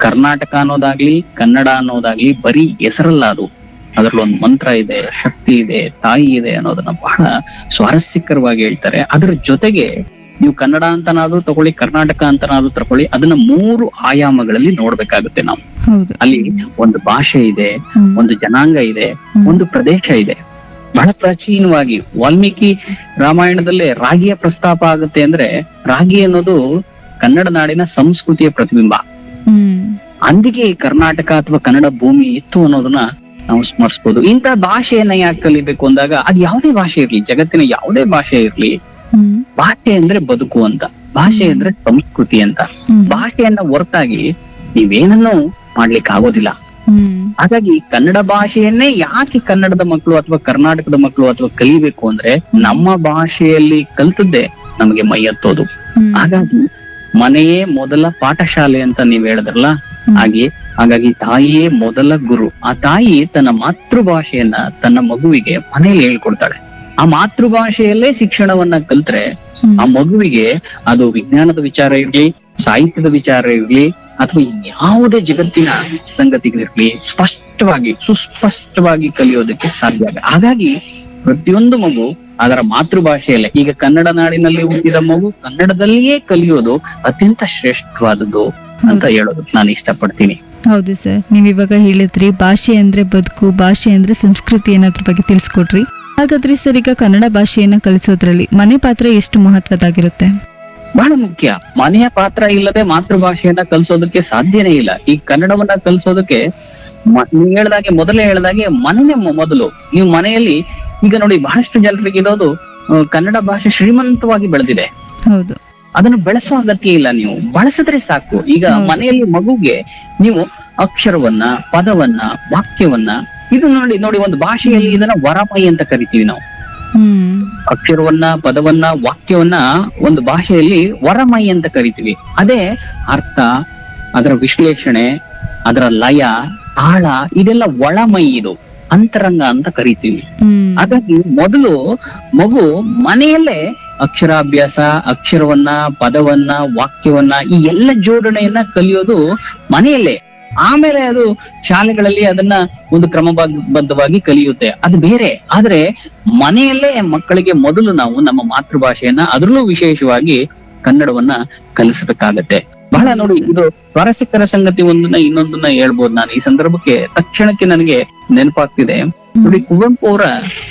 ಕರ್ನಾಟಕ ಅನ್ನೋದಾಗ್ಲಿ ಕನ್ನಡ ಅನ್ನೋದಾಗ್ಲಿ ಬರೀ ಹೆಸರಲ್ಲ ಅದು ಅದ್ರಲ್ಲಿ ಒಂದು ಮಂತ್ರ ಇದೆ ಶಕ್ತಿ ಇದೆ ತಾಯಿ ಇದೆ ಅನ್ನೋದನ್ನ ಬಹಳ ಸ್ವಾರಸ್ಯಕರವಾಗಿ ಹೇಳ್ತಾರೆ ಅದ್ರ ಜೊತೆಗೆ ನೀವು ಕನ್ನಡ ಅಂತನಾದ್ರೂ ತಗೊಳ್ಳಿ ಕರ್ನಾಟಕ ಅಂತನಾದ್ರೂ ತಗೊಳ್ಳಿ ಅದನ್ನ ಮೂರು ಆಯಾಮಗಳಲ್ಲಿ ನೋಡ್ಬೇಕಾಗುತ್ತೆ ನಾವು ಹೌದು ಅಲ್ಲಿ ಒಂದು ಭಾಷೆ ಇದೆ ಹ್ಮ್. ಒಂದು ಜನಾಂಗ ಇದೆ ಹ್ಮ್. ಒಂದು ಪ್ರದೇಶ ಇದೆ ಬಹಳ ಪ್ರಾಚೀನವಾಗಿ ವಾಲ್ಮೀಕಿ ರಾಮಾಯಣದಲ್ಲೇ ರಾಗಿಯ ಪ್ರಸ್ತಾಪ ಆಗುತ್ತೆ ಅಂದ್ರೆ ರಾಗಿ ಅನ್ನೋದು ಕನ್ನಡ ನಾಡಿನ ಸಂಸ್ಕೃತಿಯ ಪ್ರತಿಬಿಂಬ ಹ್ಮ್ ಅಂದಿಗೆ ಈ ಕರ್ನಾಟಕ ಅಥವಾ ಕನ್ನಡ ಭೂಮಿ ಇತ್ತು ಅನ್ನೋದನ್ನ ನಾವು ಸ್ಮರಿಸಬಹುದು ಇಂಥ ಭಾಷೆಯನ್ನ ಯಾಕೆ ಕಲಿಬೇಕು ಅಂದಾಗ ಅದ್ ಯಾವುದೇ ಭಾಷೆ ಇರ್ಲಿ ಜಗತ್ತಿನ ಯಾವುದೇ ಭಾಷೆ ಇರ್ಲಿ ಹ್ಮ್ ಭಾಷೆ ಅಂದ್ರೆ ಬದುಕು ಅಂತ ಭಾಷೆ ಅಂದ್ರೆ ಸಂಸ್ಕೃತಿ ಅಂತ ಹ್ಮ್ ಭಾಷೆಯನ್ನ ಹೊರತಾಗಿ ನೀವೇನನ್ನೂ ಮಾಡ್ಲಿಕ್ಕೆ ಆಗೋದಿಲ್ಲ ಹ್ಮ್ ಹಾಗಾಗಿ ಕನ್ನಡ ಭಾಷೆಯನ್ನೇ ಯಾಕೆ ಕನ್ನಡದ ಮಕ್ಕಳು ಅಥವಾ ಕರ್ನಾಟಕದ ಮಕ್ಕಳು ಅಥವಾ ಕಲಿಬೇಕು ಅಂದ್ರೆ ನಮ್ಮ ಭಾಷೆಯಲ್ಲಿ ಕಲ್ತದ್ದೇ ನಮಗೆ ಮೈ ಹತ್ತೋದು ಹ್ಮ್. ಹಾಗಾಗಿ ಮನೆಯೇ ಮೊದಲ ಪಾಠಶಾಲೆ ಅಂತ ನೀವ್ ಹೇಳಿದ್ರಲ್ಲ ಹ್ಮ್. ಹಾಗೆ ಹಾಗಾಗಿ ತಾಯಿಯೇ ಮೊದಲ ಗುರು ಆ ತಾಯಿ ತನ್ನ ಮಾತೃಭಾಷೆಯನ್ನ ತನ್ನ ಮಗುವಿಗೆ ಮನೆಯಲ್ಲಿ ಹೇಳ್ಕೊಡ್ತಾಳೆ ಆ ಮಾತೃಭಾಷೆಯಲ್ಲೇ ಶಿಕ್ಷಣವನ್ನ ಕಲ್ತ್ರೆ ಹ್ಮ್. ಆ ಮಗುವಿಗೆ ಅದು ವಿಜ್ಞಾನದ ವಿಚಾರ ಇರ್ಲಿ ಸಾಹಿತ್ಯದ ವಿಚಾರ ಇರ್ಲಿ ಅಥವಾ ಯಾವುದೇ ಜಗತ್ತಿನ ಸಂಗತಿಗಳಿರ್ಲಿ ಸ್ಪಷ್ಟವಾಗಿ ಸುಸ್ಪಷ್ಟವಾಗಿ ಕಲಿಯೋದಕ್ಕೆ ಸಾಧ್ಯ ಆಗ ಹಾಗಾಗಿ ಪ್ರತಿಯೊಂದು ಮಗು ಅದರ ಮಾತೃಭಾಷೆಯಲ್ಲೇ ಈಗ ಕನ್ನಡ ನಾಡಿನಲ್ಲಿ ಹುಟ್ಟಿದ ಮಗು ಕನ್ನಡದಲ್ಲಿಯೇ ಕಲಿಯೋದು ಅತ್ಯಂತ ಶ್ರೇಷ್ಠವಾದದ್ದು ಅಂತ ಹೇಳೋದು ನಾನು ಇಷ್ಟಪಡ್ತೀನಿ ಹೌದು ಸರ್ ನೀವ್ ಇವಾಗ ಹೇಳಿದ್ರಿ ಭಾಷೆ ಅಂದ್ರೆ ಬದುಕು ಭಾಷೆ ಅಂದ್ರೆ ಸಂಸ್ಕೃತಿ ಅನ್ನೋದ್ರ ಬಗ್ಗೆ ತಿಳಿಸ್ಕೊಟ್ರಿ ಹಾಗಾದ್ರೆ ಸರ್ ಈಗ ಕನ್ನಡ ಭಾಷೆಯನ್ನ ಕಲಿಸೋದ್ರಲ್ಲಿ ಮನೆ ಪಾತ್ರ ಎಷ್ಟು ಮಹತ್ವದಾಗಿರುತ್ತೆ ಬಹಳ ಮುಖ್ಯ ಮನೆಯ ಪಾತ್ರ ಇಲ್ಲದೆ ಮಾತೃಭಾಷೆಯನ್ನ ಕಲಿಸೋದಕ್ಕೆ ಸಾಧ್ಯನೇ ಇಲ್ಲ ಈ ಕನ್ನಡವನ್ನ ಕಲಿಸೋದಕ್ಕೆ ಮ- ನೀವ್ ಹೇಳ್ದಾಗೆ ಮೊದಲೇ ಹೇಳ್ದಾಗೆ ಮನೆನೇ ಮೊ- ಮೊದಲು ನೀವು ಮನೆಯಲ್ಲಿ ಈಗ ನೋಡಿ ಬಹಳಷ್ಟು ಜನರಿಗೆ ಇರೋದು ಆ, ಕನ್ನಡ ಭಾಷೆ ಶ್ರೀಮಂತವಾಗಿ ಬೆಳೆದಿದೆ ಹೌದು ಅದನ್ನು ಬೆಳೆಸೋ ಅಗತ್ಯ ಇಲ್ಲ ನೀವು ಬಳಸಿದ್ರೆ ಸಾಕು ಈಗ ಹೌದು. ಮನೆಯಲ್ಲಿ ಮಗುಗೆ ನೀವು ಅಕ್ಷರವನ್ನ ಪದವನ್ನ ವಾಕ್ಯವನ್ನ ಇದು ನೋಡಿ ನೋಡಿ ಒಂದು ಭಾಷೆಯಲ್ಲಿ ಇದನ್ನ ವರಮೈ ಅಂತ ಕರಿತೀವಿ ನಾವು ಹ್ಮ್ ಅಕ್ಷರವನ್ನ ಪದವನ್ನ ವಾಕ್ಯವನ್ನ ಒಂದು ಭಾಷೆಯಲ್ಲಿ ವರಮೈ ಅಂತ ಕರಿತೀವಿ ಅದೇ ಅರ್ಥ ಅದರ ವಿಶ್ಲೇಷಣೆ ಅದರ ಲಯ ತಾಳ ಇದೆಲ್ಲ ಒಳಮೈ ಇದು ಅಂತರಂಗ ಅಂತ ಕರಿತೀವಿ ಹ್ಮ್ ಹಾಗಾಗಿ ಮೊದಲು ಮಗು ಮನೆಯಲ್ಲೇ ಅಕ್ಷರಾಭ್ಯಾಸ ಅಕ್ಷರವನ್ನ ಪದವನ್ನ ವಾಕ್ಯವನ್ನ ಈ ಎಲ್ಲ ಜೋಡಣೆಯನ್ನ ಕಲಿಯೋದು ಮನೆಯಲ್ಲೇ ಆಮೇಲೆ ಅದು ಶಾಲೆಗಳಲ್ಲಿ ಅದನ್ನ ಒಂದು ಕ್ರಮಬದ್ಧವಾಗಿ ಕಲಿಯುತ್ತೆ ಅದು ಬೇರೆ ಆದ್ರೆ ಮನೆಯಲ್ಲೇ ಮಕ್ಕಳಿಗೆ ಮೊದಲು ನಾವು ನಮ್ಮ ಮಾತೃಭಾಷೆಯನ್ನ ಅದರಲ್ಲೂ ವಿಶೇಷವಾಗಿ ಕನ್ನಡವನ್ನ ಕಲಿಸಬೇಕಾಗತ್ತೆ ಬಹಳ ನೋಡಿ ಇದು ಸ್ವಾರಸ್ಯಕರ ಸಂಗತಿ ಒಂದನ್ನ ಇನ್ನೊಂದನ್ನ ಹೇಳ್ಬೋದು ನಾನು ಈ ಸಂದರ್ಭಕ್ಕೆ ತಕ್ಷಣಕ್ಕೆ ನನಗೆ ನೆನಪಾಗ್ತಿದೆ ನೋಡಿ ಕುವೆಂಪು ಅವರ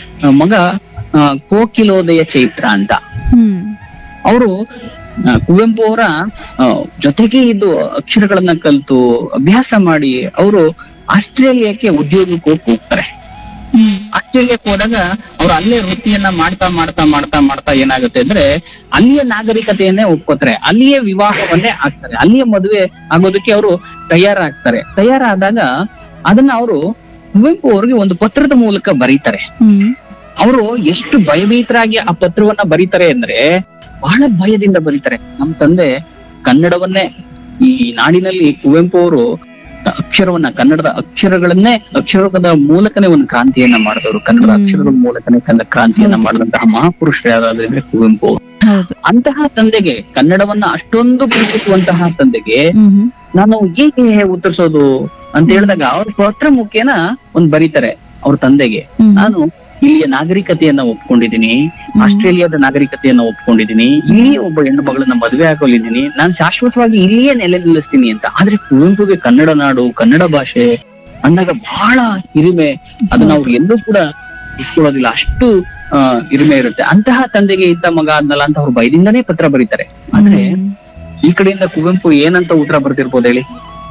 ಮಗ ಆ, ಕೋಕಿಲೋದಯ ಚೈತ್ರ ಅಂತ ಹ್ಮ್ ಅವರು ಕುವೆಂಪು ಅವರ ಆ, ಜೊತೆಗೆ ಇದ್ದು ಅಕ್ಷರಗಳನ್ನ ಕಲಿತು ಅಭ್ಯಾಸ ಮಾಡಿ ಅವರು ಆಸ್ಟ್ರೇಲಿಯಾಕ್ಕೆ ಉದ್ಯೋಗಕ್ಕೆ ಹೋಗಿ ಹೋಗ್ತಾರೆ ಹ್ಮ್ ಆಸ್ಟ್ರೇಲಿಯಾಕ್ಕೆ ಹೋದಾಗ ಅವ್ರು ಅಲ್ಲೇ ವೃತ್ತಿಯನ್ನ ಮಾಡ್ತಾ ಮಾಡ್ತಾ ಮಾಡ್ತಾ ಮಾಡ್ತಾ ಏನಾಗುತ್ತೆ ಅಂದ್ರೆ ಅಲ್ಲಿಯ ನಾಗರಿಕತೆಯನ್ನೇ ಒಪ್ಕೋತಾರೆ ಅಲ್ಲಿಯೇ ವಿವಾಹವನ್ನೇ ಆಗ್ತಾರೆ ಅಲ್ಲಿಯೇ ಮದುವೆ ಆಗೋದಕ್ಕೆ ಅವರು ತಯಾರಾಗ್ತಾರೆ ತಯಾರಾದಾಗ ಅದನ್ನ ಅವರು ಕುವೆಂಪು ಅವ್ರಿಗೆ ಒಂದು ಪತ್ರದ ಮೂಲಕ ಬರೀತಾರೆ ಹ್ಮ್ ಅವರು ಎಷ್ಟು ಭಯಭೀತರಾಗಿ ಆ ಪತ್ರವನ್ನ ಬರೀತಾರೆ ಅಂದ್ರೆ ಬಹಳ ಭಯದಿಂದ ಬರೀತಾರೆ ನಮ್ ತಂದೆ ಕನ್ನಡವನ್ನೇ ಈ ನಾಡಿನಲ್ಲಿ ಕುವೆಂಪು ಅವರು ಅಕ್ಷರವನ್ನ ಕನ್ನಡದ ಅಕ್ಷರಗಳನ್ನೇ ಅಕ್ಷರದ ಮೂಲಕನೇ ಒಂದು ಕ್ರಾಂತಿಯನ್ನ ಮಾಡಿದವರು ಕನ್ನಡದ ಹ್ಮ್. ಅಕ್ಷರದ ಮೂಲಕನೇ ಕನ್ನಡ ಕ್ರಾಂತಿಯನ್ನ ಮಾಡಿದಂತಹ ಮಹಾಪುರುಷರು ಯಾರಾದ್ರೆ ಕುವೆಂಪು ಅವರು. ಹೌದು ಅಂತಹ ತಂದೆಗೆ ಕನ್ನಡವನ್ನ ಅಷ್ಟೊಂದು ಪ್ರೀತಿಸುವಂತಹ ತಂದೆಗೆ ಹ್ಮ್ ಹ್ಮ್ ನಾನು ಹೇಗೆ ಉತ್ತರಿಸೋದು ಅಂತ ಹೇಳಿದಾಗ ಅವ್ರ ಪತ್ರ ಮುಖೇನ ಒಂದ್ ಬರೀತಾರೆ ಅವ್ರ ತಂದೆಗೆ ಹ್ಮ್ ನಾನು ಇಲ್ಲಿಯ ನಾಗರಿಕತೆಯನ್ನ ಒಪ್ಕೊಂಡಿದ್ದೀನಿ ಆಸ್ಟ್ರೇಲಿಯಾದ ನಾಗರಿಕತೆಯನ್ನ ಒಪ್ಕೊಂಡಿದ್ದೀನಿ ಇಲ್ಲಿ ಒಬ್ಬ ಹೆಣ್ಣು ಮಗಳನ್ನ ಮದುವೆ ಹಾಕೊಂಡಿದ್ದೀನಿ ನಾನು ಶಾಶ್ವತವಾಗಿ ಇಲ್ಲಿಯೇ ನೆಲೆ ನಿಲ್ಲಿಸ್ತೀನಿ ಅಂತ ಆದ್ರೆ ಕುವೆಂಪುಗೆ ಕನ್ನಡ ನಾಡು ಕನ್ನಡ ಭಾಷೆ ಅಂದಾಗ ಬಹಳ ಹಿರಿಮೆ ಅದನ್ನ ಅವ್ರು ಎಲ್ಲೂ ಕೂಡ ಇಟ್ಕೊಳ್ಳೋದಿಲ್ಲ ಅಷ್ಟು ಆ, ಹಿರಿಮೆ ಇರುತ್ತೆ ಅಂತಹ ತಂದೆಗೆ ಇದ್ದ ಮಗ ಆದ್ನಲ್ಲ ಅಂತ ಅವ್ರು ಭಯದಿಂದನೇ ಪತ್ರ ಬರೀತಾರೆ ಆದ್ರೆ ಹ್ಮ್. ಈ ಕಡೆಯಿಂದ ಕುವೆಂಪು ಏನಂತ ಉತ್ತರ ಬರ್ತಿರ್ಬೋದು ಹೇಳಿ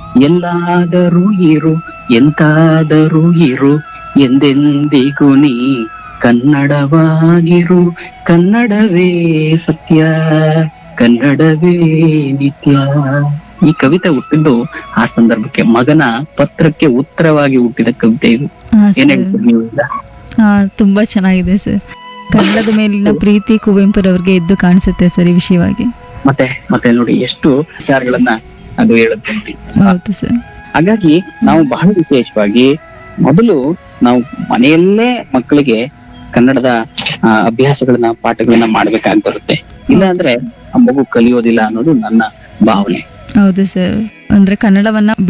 ಎಲ್ಲಾದರೂ ಇರು ಎಂತಾದರೂ ಇರು ಎಂದೆಂದಿಗೂ ನೀ ಕನ್ನಡವಾಗಿರು ಕನ್ನಡವೇ ಸತ್ಯ ಕನ್ನಡವೇ ನಿತ್ಯ ಈ ಕವಿತೆ ಹುಟ್ಟಿದ್ದು ಆ ಸಂದರ್ಭಕ್ಕೆ ಮಗನ ಪತ್ರಕ್ಕೆ ಉತ್ತರವಾಗಿ ಹುಟ್ಟಿದ ಕವಿತೆ ಇದು ಹಾ, ಏನ್ ಸರ್. ಹೇಳ್ತೀರಿ ನೀವು ಈಗ? ಹಾ ತುಂಬಾ ಚೆನ್ನಾಗಿದೆ ಸರ್ ಕನ್ನಡದ ಮೇಲಿನ ಪ್ರೀತಿ ಕುವೆಂಪುರವ್ರಿಗೆ ಎದ್ದು ಕಾಣಿಸುತ್ತೆ ಸರ್ ಈ ವಿಷಯವಾಗಿ ಮತ್ತೆ ಮತ್ತೆ ನೋಡಿ ಎಷ್ಟು ವಿಚಾರಗಳನ್ನ ಅದು ಹೇಳುತ್ತೆ ನೋಡಿ. ಹೌದು ಸರ್ ಹಾಗಾಗಿ ನಾವು ಬಹಳ ವಿಶೇಷವಾಗಿ ಮೊದಲು ನಾವು ಮನೆಯಲ್ಲೇ ಮಕ್ಕಳಿಗೆ ಕನ್ನಡದ ಆ, ಅಭ್ಯಾಸಗಳನ್ನ ಪಾಠಗಳನ್ನ ಮಾಡ್ಬೇಕಾಗಿ ಬರುತ್ತೆ ಇಲ್ಲ ಅಂದ್ರೆ ಆ ಮಗು ಕಲಿಯೋದಿಲ್ಲ ಅನ್ನೋದು ನನ್ನ ಭಾವನೆ ಹೌದು ಸರ್ ಅಂದ್ರೆ ಕನ್ನಡವನ್ನ